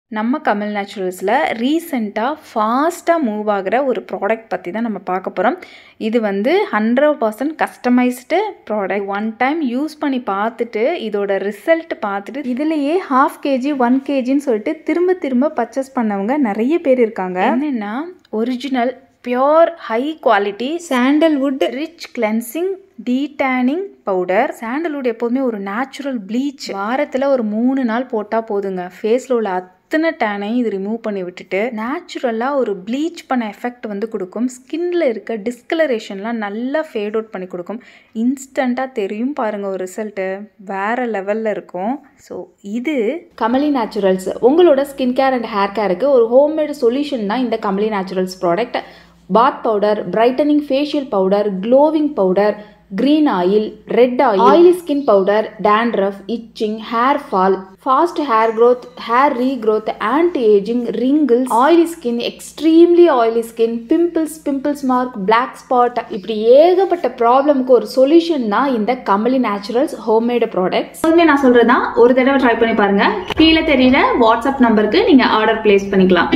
நம்ம கமல் நேச்சுரல்ஸில் ரீசெண்டாக ஃபாஸ்ட்டாக மூவ் ஆகிற ஒரு ப்ராடக்ட் பற்றி தான் நம்ம பார்க்க போகிறோம் இது வந்து hundred percent customised product one time use பண்ணி பார்த்துட்டு இதோட ரிசல்ட் பார்த்துட்டு இதுலேயே ஹாஃப் கேஜி ஒன் கேஜின்னு சொல்லிட்டு திரும்ப திரும்ப பர்ச்சேஸ் பண்ணவங்க நிறைய பேர் இருக்காங்க என்னென்னா original pure high quality sandalwood rich cleansing detanning powder sandalwood எப்போதுமே ஒரு நேச்சுரல் ப்ளீச் வாரத்தில் ஒரு மூணு நாள் போட்டால் போதுங்க ஃபேஸில் உள்ள அத்தனை டேனையும் இது ரிமூவ் பண்ணி விட்டுட்டு நேச்சுரலாக ஒரு ப்ளீச் பண்ண எஃபெக்ட் வந்து கொடுக்கும் ஸ்கின்ல இருக்க டிஸ்கலரேஷன்லாம் நல்லா ஃபேட் அவுட் பண்ணி கொடுக்கும் இன்ஸ்டண்ட்டாக தெரியும் பாருங்கள் ஒரு ரிசல்ட்டு வேறு லெவலில் இருக்கும் ஸோ இது கமலி நேச்சுரல்ஸ் உங்களோட ஸ்கின் கேர் அண்ட் ஹேர் கேருக்கு ஒரு ஹோம்மேடு சொல்யூஷன் தான் இந்த Kamali naturals product bath powder brightening facial powder glowing powder green oil red oil oily skin powder dandruff itching hair fall fast hair growth hair regrowth anti ageing wrinkles oily skin extremely oily skin pimples pimples mark black spot இப்படி ஏகப்பட்ட ப்ராப்ளமுக்கு ஒரு solution தான் இந்த Kamali naturals homemade products எப்போதுமே நான் சொல்றதுதான் ஒரு தடவை ட்ரை பண்ணி பாருங்க கீழே தெரியல வாட்ஸ்அப் நம்பருக்கு நீங்க ஆர்டர் பிளேஸ் பண்ணிக்கலாம்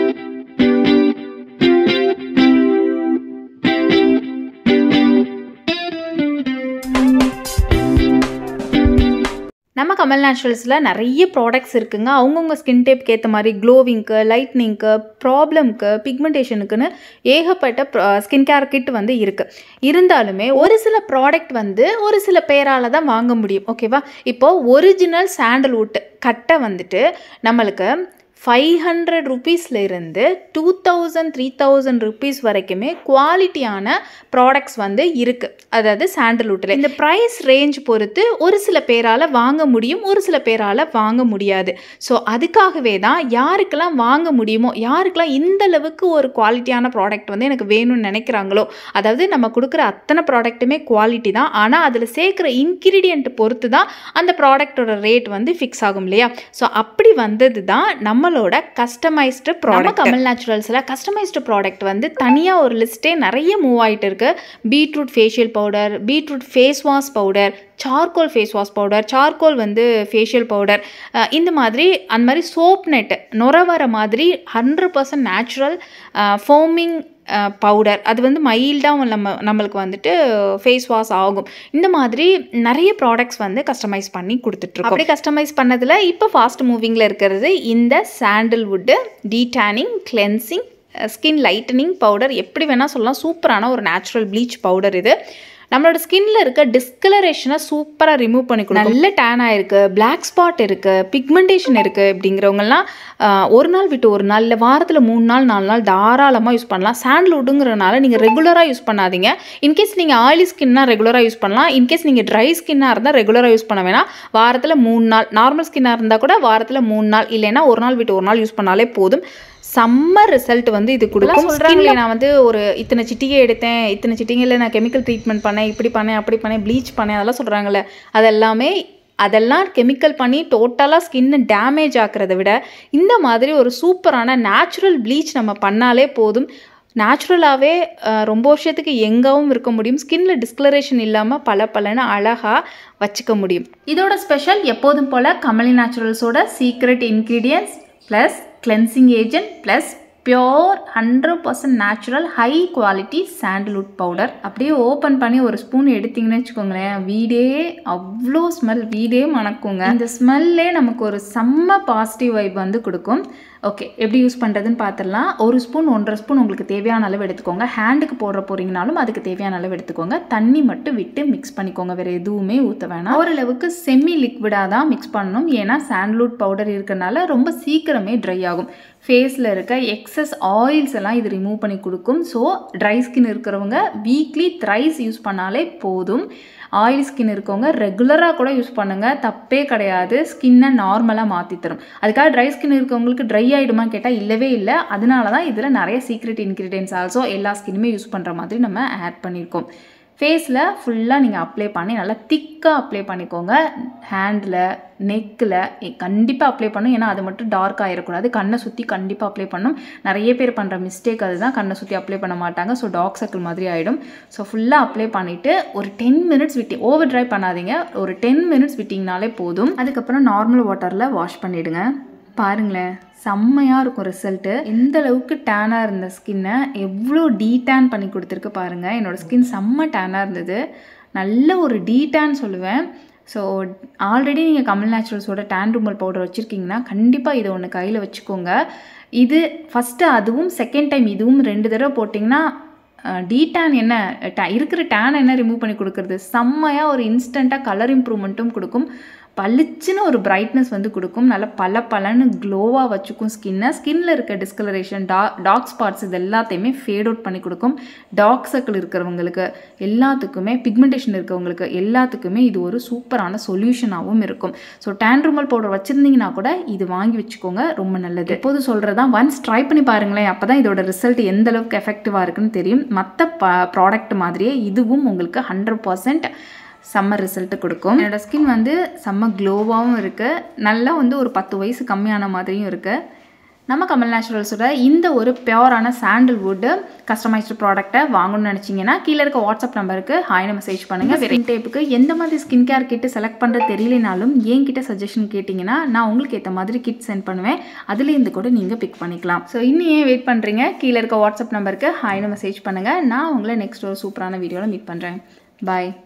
நம்ம கமல் நேச்சுரல்ஸில் நிறைய ப்ராடக்ட்ஸ் இருக்குங்க அவங்கவுங்க ஸ்கின் டைப்க்கு ஏற்ற மாதிரி க்ளோவிங்க்கு லைட்னிங்க்கு ப்ராப்ளம்க்கு பிக்மெண்டேஷனுக்குன்னு ஏகப்பட்ட ஸ்கின் கேர் கிட் வந்து இருக்குது இருந்தாலுமே ஒரு சில ப்ராடக்ட் வந்து ஒரு சில பேரால் தான் வாங்க முடியும் ஓகேவா இப்போது ஒரிஜினல் சாண்டல்வுட் கட்டை வந்துட்டு நம்மளுக்கு ஃபைவ் ஹண்ட்ரட் ருபீஸ்லேருந்து two thousand three thousand rupees வரைக்குமே குவாலிட்டியான ப்ராடக்ட்ஸ் வந்து இருக்குது அதாவது சாண்டல்வுட்டில் இந்த ப்ரைஸ் ரேஞ்ச் பொறுத்து ஒரு சில பேரால் வாங்க முடியும் ஒரு சில பேரால் வாங்க முடியாது ஸோ அதுக்காகவே தான் யாருக்கெல்லாம் வாங்க முடியுமோ யாருக்கெல்லாம் இந்த அளவுக்கு ஒரு குவாலிட்டியான ப்ராடக்ட் வந்து எனக்கு வேணும்னு நினைக்கிறாங்களோ அதாவது நம்ம கொடுக்குற அத்தனை ப்ராடக்ட்டுமே குவாலிட்டி தான் ஆனால் அதில் சேர்க்குற இன்க்ரீடியன்ட் பொறுத்து தான் அந்த ப்ராடக்டோட ரேட் வந்து ஃபிக்ஸ் ஆகும் இல்லையா ஸோ அப்படி வந்தது தான் நம்மளோட கஸ்டமைஸ்டு ப்ராடக்ட் கமல் நேச்சுரல்ஸில் கஸ்டமைஸ்டு ப்ராடக்ட் வந்து தனியாக ஒரு லிஸ்ட்டே நிறைய மூவ் ஆகிட்டு இருக்கு beetroot facial powder beetroot face wash powder charcoal face wash powder charcoal வந்து ஃபேஷியல் பவுடர் இந்த மாதிரி அந்த மாதிரி சோப் நெட் நுர வர மாதிரி hundred percent natural foaming powder அது வந்து மைல்டாக நம்ம நம்மளுக்கு வந்துட்டு ஃபேஸ் வாஷ் ஆகும் இந்த மாதிரி நிறைய ப்ராடக்ட்ஸ் வந்து கஸ்டமைஸ் பண்ணி கொடுத்துட்ருக்கோம் அப்படி கஸ்டமைஸ் பண்ணதில் இப்போ ஃபாஸ்ட் மூவிங்கில் இருக்கிறது இந்த sandalwood detanning cleansing skin lightening powder எப்படி வேணால் சொல்லலாம் சூப்பரான ஒரு நேச்சுரல் ப்ளீச் பவுடர் இது நம்மளோட ஸ்கின்ல இருக்க டிஸ்கலரேஷனை சூப்பராக ரிமூவ் பண்ணி கொடுக்கும் நல்ல டேன் ஆயிருக்கு பிளாக் ஸ்பாட் இருக்குது பிக்மெண்டேஷன் இருக்குது அப்படிங்கிறவங்கலாம் ஒரு நாள் விட்டு ஒரு நாள் இல்லை வாரத்தில் மூணு நாள் நாலு நாள் தாராளமாக யூஸ் பண்ணலாம் சாண்டல்வுட்டுங்கிறனால நீங்கள் ரெகுலராக யூஸ் பண்ணாதீங்க இன்கேஸ் நீங்கள் ஆயிலி ஸ்கின்னா ரெகுலராக யூஸ் பண்ணலாம் இன்கேஸ் நீங்கள் ட்ரை ஸ்கின்னாக இருந்தால் ரெகுலராக யூஸ் பண்ண வேணாம் வாரத்தில் மூணு நாள் நார்மல் ஸ்கின்னாக இருந்தால் கூட வாரத்தில் மூணு நாள் இல்லைன்னா ஒரு நாள் விட்டு ஒரு நாள் யூஸ் பண்ணாலே போதும் செம்ம ரிசல்ட் வந்து இது கொடுக்கும் ஸ்கின்ல நான் வந்து ஒரு இத்தனை சிட்டிகை எடுத்தேன் இத்தனை சிட்டிகையில் நான் கெமிக்கல் ட்ரீட்மெண்ட் பண்ணேன் இப்படி பண்ணேன் அப்படி பண்ணேன் ப்ளீச் பண்ணேன் அதெல்லாம் சொல்கிறாங்கல்ல அதெல்லாமே அதெல்லாம் கெமிக்கல் பண்ணி டோட்டலாக ஸ்கின்னை டேமேஜ் ஆக்கிறத விட இந்த மாதிரி ஒரு சூப்பரான நேச்சுரல் ப்ளீச் நம்ம பண்ணாலே போதும் நேச்சுரலாகவே ரொம்ப வருஷத்துக்கு எங்கவும் இருக்க முடியும் ஸ்கின்ல டிஸ்கலரேஷன் இல்லாமல் பல பலன்னு அழகாக வச்சுக்க முடியும் இதோட ஸ்பெஷல் எப்போதும் போல கமலி நேச்சுரல்ஸோட secret ingredients plus cleansing agent plus pure hundred percent natural high quality sandalwood powder அப்படியே ஓப்பன் பண்ணி ஒரு ஸ்பூன் எடுத்திங்கன்னு வச்சுக்கோங்களேன் வீடே அவ்வளோ ஸ்மெல் வீடே மணக்குங்க இந்த ஸ்மெல்லே நமக்கு ஒரு செம்ம பாசிட்டிவ் வைப் வந்து கொடுக்கும் ஓகே எப்படி யூஸ் பண்ணுறதுன்னு பார்த்துடலாம் ஒரு ஸ்பூன் ஒன்றரை ஸ்பூன் உங்களுக்கு தேவையான அளவு எடுத்துக்கோங்க ஹேண்டுக்கு போடுற போகிறீங்கனாலும் அதுக்கு தேவையான அளவு எடுத்துக்கோங்க தண்ணி மட்டும் விட்டு மிக்ஸ் பண்ணிக்கோங்க வேறு எதுவுமே ஊற்ற வேணாம் ஓரளவுக்கு செமி லிக்விடாக தான் மிக்ஸ் பண்ணணும் ஏன்னா சாண்ட்லூட் பவுடர் இருக்கனால ரொம்ப சீக்கிரமே ட்ரை ஆகும் ஃபேஸில் இருக்க எக்ஸஸ் ஆயில்ஸ் எல்லாம் இது ரிமூவ் பண்ணி கொடுக்கும் ஸோ ட்ரை ஸ்கின் இருக்கிறவங்க வீக்லி த்ரைஸ் யூஸ் பண்ணாலே போதும் ஆயில் ஸ்கின் இருக்கவங்க ரெகுலராக கூட யூஸ் பண்ணுங்கள் தப்பே கிடையாது ஸ்கின்னை நார்மலாக மாற்றி தரும் அதுக்காக ட்ரை ஸ்கின் இருக்கவங்களுக்கு ட்ரை ஆகிடுமா கேட்டால் இல்லவே இல்லை அதனால தான் இதில் நிறைய சீக்ரெட் இன்க்ரீடியன்ஸ் ஆல்சோ எல்லா ஸ்கின்னுமே யூஸ் பண்ணுற மாதிரி நம்ம ஆட் பண்ணியிருக்கோம் ஃபேஸில் ஃபுல்லாக நீங்கள் அப்ளை பண்ணி நல்லா திக்காக அப்ளை பண்ணிக்கோங்க ஹேண்டில் நெக்கில் கண்டிப்பாக அப்ளை பண்ணும் ஏன்னா அது மட்டும் டார்க் ஆகிடக்கூடாது கண்ணை சுற்றி கண்டிப்பாக அப்ளை பண்ணும் நிறைய பேர் பண்ணுற மிஸ்டேக் அதுதான் கண்ணை சுற்றி அப்ளை பண்ண மாட்டாங்க ஸோ டார்க் சர்க்கிள் மாதிரி ஆகிடும் ஸோ ஃபுல்லாக அப்ளை பண்ணிவிட்டு ஒரு டென் மினிட்ஸ் விட்டு ஓவர் ட்ரை பண்ணாதீங்க ஒரு டென் மினிட்ஸ் விட்டிங்கனாலே போதும் அதுக்கப்புறம் நார்மல் வாட்டரில் வாஷ் பண்ணிவிடுங்க பாருங்களேன் செம்மையாக இருக்கும் ரிசல்ட்டு எந்த அளவுக்கு டேனாக இருந்த ஸ்கின்னை எவ்வளோ டீடேன் பண்ணி கொடுத்துருக்கு பாருங்கள் என்னோடய ஸ்கின் செம்ம டேனாக இருந்தது நல்ல ஒரு டீடேன் சொல்லுவேன் ஸோ ஆல்ரெடி நீங்கள் கமல் நேச்சுரல்ஸோட டேன் ரிமூவல் பவுடர் வச்சுருக்கீங்கன்னா கண்டிப்பாக இதை ஒன்று கையில் வச்சுக்கோங்க இது ஃபஸ்ட்டு அதுவும் செகண்ட் டைம் இதுவும் ரெண்டு தடவை போட்டிங்கன்னா டீடேன் என்ன ta- இருக்கிற டேன் என்ன ரிமூவ் பண்ணி கொடுக்குறது செம்மையாக ஒரு இன்ஸ்டண்ட்டாக கலர் இம்ப்ரூவ்மெண்ட்டும் கொடுக்கும் பளிச்சுன்னு ஒரு பிரைட்னஸ் வந்து கொடுக்கும் நல்ல பல பலன்னு க்ளோவாக வச்சுக்கும் ஸ்கின்னை ஸ்கின்ல இருக்க டிஸ்கலரேஷன் டா டார்க் ஸ்பாட்ஸ் இது எல்லாத்தையுமே ஃபேட் அவுட் பண்ணி கொடுக்கும் டார்க் சர்க்கிள் இருக்கிறவங்களுக்கு எல்லாத்துக்குமே பிக்மெண்டேஷன் இருக்கவங்களுக்கு எல்லாத்துக்குமே இது ஒரு சூப்பரான சொல்யூஷனாகவும் இருக்கும் ஸோ டேன் ரிமல் பவுடர் வச்சுருந்தீங்கன்னா கூட இது வாங்கி வச்சுக்கோங்க ரொம்ப நல்லது எப்போது சொல்கிறது தான் ஒன்ஸ் ட்ரை பண்ணி பாருங்களேன் அப்போ தான் இதோட ரிசல்ட் எந்த அளவுக்கு எஃபெக்டிவாக இருக்குன்னு தெரியும் மற்ற ப ப்ராடக்ட் மாதிரியே இதுவும் உங்களுக்கு ஹண்ட்ரட் பர்சன்ட் செம்ம ரிசல்ட்டு கொடுக்கும் என்னோட ஸ்கின் வந்து செம்ம க்ளோவாகவும் இருக்குது நல்லா வந்து ஒரு பத்து வயசு கம்மியான மாதிரியும் இருக்குது நம்ம கமல் நேச்சுரல்ஸோட இந்த ஒரு பியோரான சாண்டில்வுட் கஸ்டமைஸ்டு ப்ராடக்ட்டை வாங்கணும்னு நினச்சிங்கன்னா கீழே இருக்க வாட்ஸ்அப் நம்பருக்கு ஹாய்னு மெசேஜ் பண்ணுங்கள் ஸ்கின் டேப்புக்கு எந்த மாதிரி ஸ்கின் கேர் கிட்டு செலக்ட் பண்ணுறது தெரியலனாலும் என்கிட்ட சஜஷன் கேட்டிங்கன்னா நான் உங்களுக்கு ஏற்ற மாதிரி கிட் சென்ட் பண்ணுவேன் அதுலேருந்து கூட நீங்கள் பிக் பண்ணிக்கலாம் ஸோ இன்னும் ஏன் வெயிட் பண்ணுறீங்க கீழே இருக்க வாட்ஸ்அப் நம்பருக்கு ஹாய்னு மெசேஜ் பண்ணுங்கள் நான் உங்களை நெக்ஸ்ட் ஒரு சூப்பரான வீடியோவில் மீட் பண்ணுறேன் பாய்